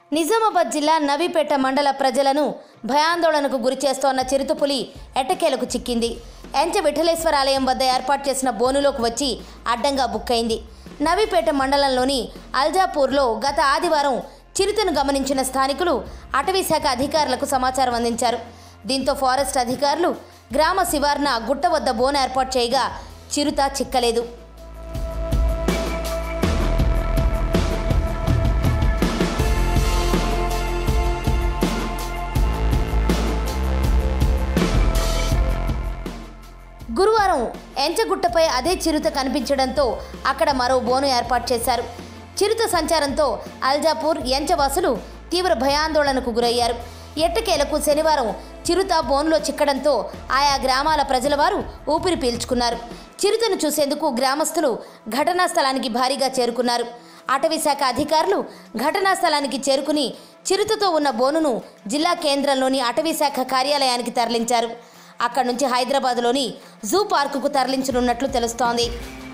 నిజామాబాద్ జిల్లా నవీపేట మండల ప్రజలను భయాందోళనకు గురి చేస్తోన్న చిరుతపులి ఎట్టకేలకు చిక్కింది ఎంచ విఠలేశ్వర ఆలయం వద్ద ఏర్పాటు చేసిన బోనులోకి వచ్చి అడ్డంగా బుక్కైంది నవీపేట మండలంలోని అల్జాపూర్లో గత ఆదివారం చిరుతను గమనించిన స్థానికులు అటవీ శాఖ అధికారులకు సమాచారం అందించారు దీంతో ఫారెస్ట్ అధికారులు గ్రామ శివార్న గుట్ట వద్ద బోను ఏర్పాటు చేయగా చిరుత చిక్కలేదు గురువారం ఎంచగుట్టపై అదే చిరుత కనిపించడంతో అక్కడ మరో బోను ఏర్పాటు చేశారు చిరుత సంచారంతో అల్జాపూర్ ఎంచవాసులు తీవ్ర భయాందోళనకు గురయ్యారు ఎట్టకేలకు శనివారం చిరుత బోనులో చిక్కడంతో ఆయా గ్రామాల ప్రజల వారు ఊపిరి పీల్చుకున్నారు చిరుతను చూసేందుకు గ్రామస్తులు ఘటనా స్థలానికి భారీగా చేరుకున్నారు అటవీ శాఖ అధికారులు ఘటనా స్థలానికి చేరుకుని చిరుతతో ఉన్న బోనును జిల్లా కేంద్రంలోని అటవీ శాఖ కార్యాలయానికి తరలించారు అక్కడి నుంచి హైదరాబాద్లోని జూ పార్కుకు తరలించనున్నట్లు తెలుస్తోంది